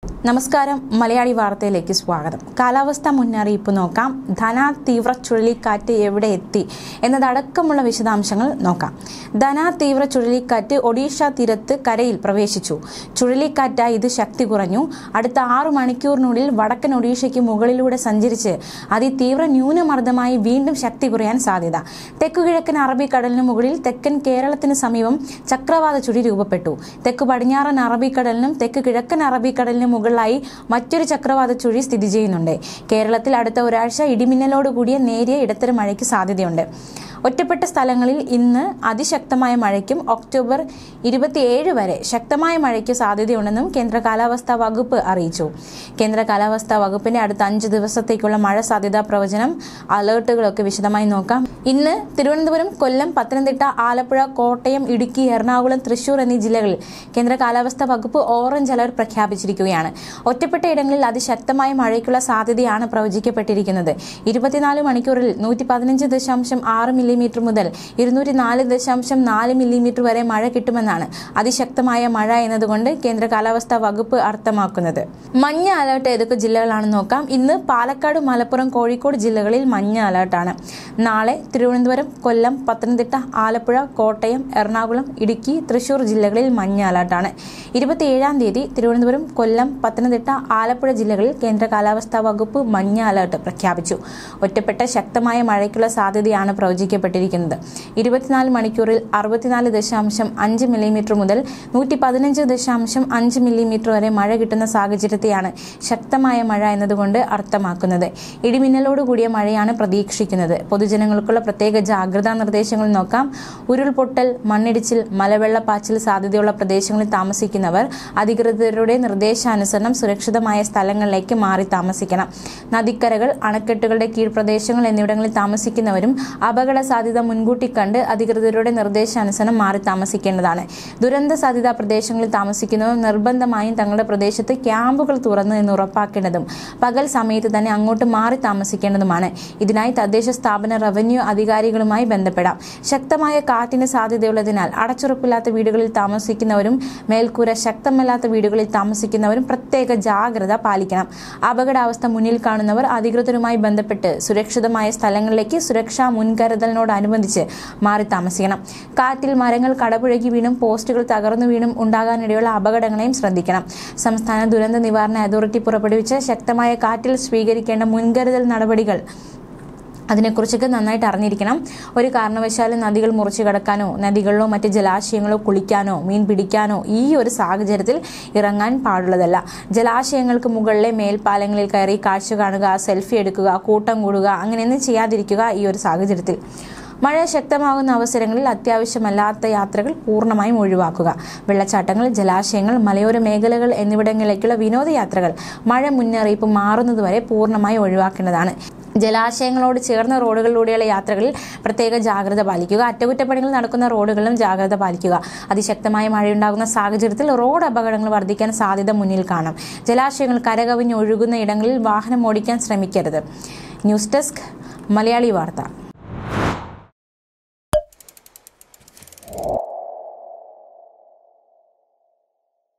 നമസ്കാരം മലയാളി വാർത്തയിലേക്ക് സ്വാഗതം കാലാവസ്ഥാ മുന്നറിയിപ്പ് നോക്കാം ധന തീവ്ര ചുഴലിക്കാറ്റ് എവിടെ എത്തി എന്നതടക്കമുള്ള വിശദാംശങ്ങൾ നോക്കാം ധന തീവ്ര ചുഴലിക്കാറ്റ് ഒഡീഷ തീരത്ത് കരയിൽ പ്രവേശിച്ചു ചുഴലിക്കാറ്റായി ഇത് ശക്തി കുറഞ്ഞു അടുത്ത ആറു മണിക്കൂറിനുള്ളിൽ വടക്കൻ ഒഡീഷയ്ക്ക് മുകളിലൂടെ സഞ്ചരിച്ച് അതിതീവ്ര ന്യൂനമർദ്ദമായി വീണ്ടും ശക്തി കുറയാൻ സാധ്യത തെക്കുകിഴക്കൻ അറബിക്കടലിന് മുകളിൽ തെക്കൻ കേരളത്തിന് സമീപം ചക്രവാത ചുഴി രൂപപ്പെട്ടു തെക്ക് പടിഞ്ഞാറൻ അറബിക്കടലിനും തെക്ക് കിഴക്കൻ അറബിക്കടലിനും മുകളിലായി മറ്റൊരു ചക്രവാത ചുഴി സ്ഥിതി ചെയ്യുന്നുണ്ട് കേരളത്തിൽ അടുത്ത ഒരാഴ്ച ഇടിമിന്നലോട് കൂടിയ നേരിയ ഇടത്തരം മഴയ്ക്ക് സാധ്യതയുണ്ട് ഒറ്റപ്പെട്ട സ്ഥലങ്ങളിൽ ഇന്ന് അതിശക്തമായ മഴയ്ക്കും ഒക്ടോബർ ഇരുപത്തിയേഴ് വരെ ശക്തമായ മഴയ്ക്ക് സാധ്യതയുണ്ടെന്നും കേന്ദ്ര കാലാവസ്ഥാ വകുപ്പ് അറിയിച്ചു കേന്ദ്ര കാലാവസ്ഥാ വകുപ്പിന്റെ അടുത്ത അഞ്ച് ദിവസത്തേക്കുള്ള മഴ സാധ്യതാ പ്രവചനം അലേർട്ടുകളൊക്കെ വിശദമായി നോക്കാം ഇന്ന് തിരുവനന്തപുരം കൊല്ലം പത്തനംതിട്ട ആലപ്പുഴ കോട്ടയം ഇടുക്കി എറണാകുളം തൃശൂർ എന്നീ ജില്ലകളിൽ കേന്ദ്ര കാലാവസ്ഥാ വകുപ്പ് ഓറഞ്ച് അലർട്ട് പ്രഖ്യാപിച്ചിരിക്കുകയാണ് ഒറ്റപ്പെട്ട ഇടങ്ങളിൽ അതിശക്തമായ മഴയ്ക്കുള്ള സാധ്യതയാണ് പ്രവചിക്കപ്പെട്ടിരിക്കുന്നത് ഇരുപത്തിനാല് മണിക്കൂറിൽ നൂറ്റി പതിനഞ്ച് ദശാംശം ആറ് മില്ലിമീറ്റർ മുതൽ ഇരുന്നൂറ്റി നാല് ദശാംശം നാല് മില്ലിമീറ്റർ വരെ മഴ കിട്ടുമെന്നാണ് അതിശക്തമായ മഴ എന്നതുകൊണ്ട് കേന്ദ്ര കാലാവസ്ഥാ വകുപ്പ് അർത്ഥമാക്കുന്നത് മഞ്ഞ അലർട്ട് ഏതൊക്കെ ജില്ലകളാണെന്ന് നോക്കാം ഇന്ന് പാലക്കാട് മലപ്പുറം കോഴിക്കോട് ജില്ലകളിൽ മഞ്ഞ അലർട്ടാണ് നാളെ തിരുവനന്തപുരം കൊല്ലം പത്തനംതിട്ട ആലപ്പുഴ കോട്ടയം എറണാകുളം ഇടുക്കി തൃശൂർ ജില്ലകളിൽ മഞ്ഞ അലർട്ടാണ് ഇരുപത്തിയേഴാം തീയതി തിരുവനന്തപുരം കൊല്ലം പത്തനംതിട്ട ആലപ്പുഴ ജില്ലകളിൽ കേന്ദ്ര കാലാവസ്ഥാ വകുപ്പ് മഞ്ഞ അലർട്ട് പ്രഖ്യാപിച്ചു ഒറ്റപ്പെട്ട ശക്തമായ മഴയ്ക്കുള്ള സാധ്യതയാണ് പ്രവചിക്കപ്പെട്ടിരിക്കുന്നത് ഇരുപത്തിനാല് മണിക്കൂറിൽ അറുപത്തിനാല് ദശാംശം അഞ്ച് മില്ലിമീറ്റർ മുതൽ നൂറ്റി പതിനഞ്ച് ദശാംശം അഞ്ച് മില്ലിമീറ്റർ വരെ മഴ കിട്ടുന്ന സാഹചര്യത്തെയാണ് ശക്തമായ മഴ എന്നതുകൊണ്ട് അർത്ഥമാക്കുന്നത് ഇടിമിന്നലോട് കൂടിയ മഴയാണ് പ്രതീക്ഷിക്കുന്നത് പൊതുജനങ്ങൾക്കുള്ള പ്രത്യേക ജാഗ്രതാ നിർദ്ദേശങ്ങൾ നോക്കാം ഉരുൾപൊട്ടൽ മണ്ണിടിച്ചിൽ മലവെള്ളപ്പാച്ചിൽ സാധ്യതയുള്ള പ്രദേശങ്ങളിൽ താമസിക്കുന്നവർ അധികൃതരുടെ നിർദ്ദേശാനുസരണം സുരക്ഷിതമായ സ്ഥലങ്ങളിലേക്ക് മാറി താമസിക്കണം നദിക്കരകൾ അണക്കെട്ടുകളുടെ കീഴ്പ്രദേശങ്ങൾ എന്നിവിടങ്ങളിൽ താമസിക്കുന്നവരും അപകട സാധ്യത മുൻകൂട്ടി കണ്ട് അധികൃതരുടെ നിർദ്ദേശാനുസരണം മാറി താമസിക്കേണ്ടതാണ് ദുരന്ത സാധ്യതാ പ്രദേശങ്ങളിൽ താമസിക്കുന്നവർ നിർബന്ധമായും തങ്ങളുടെ പ്രദേശത്ത് ക്യാമ്പുകൾ തുറന്നു എന്ന് ഉറപ്പാക്കേണ്ടതും പകൽ സമയത്ത് തന്നെ അങ്ങോട്ട് മാറി താമസിക്കേണ്ടതുമാണ് ഇതിനായി തദ്ദേശ സ്ഥാപന റവന്യൂ അധികാരികളുമായി ബന്ധപ്പെടാം ശക്തമായ കാറ്റിന് സാധ്യതയുള്ളതിനാൽ അടച്ചുറപ്പില്ലാത്ത വീടുകളിൽ താമസിക്കുന്നവരും മേൽക്കൂര ശക്തമല്ലാത്ത വീടുകളിൽ താമസിക്കുന്നവരും പ്രത്യേക ജാഗ്രത പാലിക്കണം അപകടാവസ്ഥ മുന്നിൽ കാണുന്നവർ അധികൃതരുമായി ബന്ധപ്പെട്ട് സുരക്ഷിതമായ സ്ഥലങ്ങളിലേക്ക് സുരക്ഷാ മുൻകരുതലിനോടനുബന്ധിച്ച് മാറി താമസിക്കണം കാറ്റിൽ മരങ്ങൾ കടപുഴകി വീണും പോസ്റ്റുകൾ തകർന്നു വീണും ഉണ്ടാകാനിടയുള്ള അപകടങ്ങളെയും ശ്രദ്ധിക്കണം സംസ്ഥാന ദുരന്ത നിവാരണ അതോറിറ്റി പുറപ്പെടുവിച്ച ശക്തമായ കാറ്റിൽ സ്വീകരിക്കേണ്ട മുൻകരുതൽ നടപടികൾ അതിനെക്കുറിച്ചൊക്കെ നന്നായിട്ട് അറിഞ്ഞിരിക്കണം ഒരു കാരണവശാലും നദികൾ മുറിച്ചു കടക്കാനോ നദികളിലോ മറ്റ് ജലാശയങ്ങളോ കുളിക്കാനോ മീൻ പിടിക്കാനോ ഈ ഒരു സാഹചര്യത്തിൽ ഇറങ്ങാൻ പാടുള്ളതല്ല ജലാശയങ്ങൾക്ക് മുകളിലെ മേൽപ്പാലങ്ങളിൽ കയറി കാഴ്ച കാണുക സെൽഫി എടുക്കുക കൂട്ടം കൂടുക അങ്ങനെയൊന്നും ചെയ്യാതിരിക്കുക ഈ ഒരു സാഹചര്യത്തിൽ മഴ ശക്തമാകുന്ന അവസരങ്ങളിൽ അത്യാവശ്യമല്ലാത്ത യാത്രകൾ പൂർണ്ണമായും ഒഴിവാക്കുക വെള്ളച്ചാട്ടങ്ങൾ ജലാശയങ്ങൾ മലയോര മേഖലകൾ എന്നിവിടങ്ങളിലേക്കുള്ള വിനോദയാത്രകൾ മഴ മുന്നറിയിപ്പ് മാറുന്നതുവരെ പൂർണ്ണമായി ഒഴിവാക്കേണ്ടതാണ് ജലാശയങ്ങളോട് ചേർന്ന റോഡുകളിലൂടെയുള്ള യാത്രകളിൽ പ്രത്യേക ജാഗ്രത പാലിക്കുക അറ്റകുറ്റപ്പണികൾ നടക്കുന്ന റോഡുകളിലും ജാഗ്രത പാലിക്കുക അതിശക്തമായ മഴയുണ്ടാകുന്ന സാഹചര്യത്തിൽ റോഡ് അപകടങ്ങൾ വർദ്ധിക്കാൻ സാധ്യത മുന്നിൽ കാണാം ജലാശയങ്ങൾ കരകവിഞ്ഞ് ഒഴുകുന്ന ഇടങ്ങളിൽ വാഹനം ഓടിക്കാൻ ശ്രമിക്കരുത് ന്യൂസ് ഡെസ്ക് മലയാളി വാർത്ത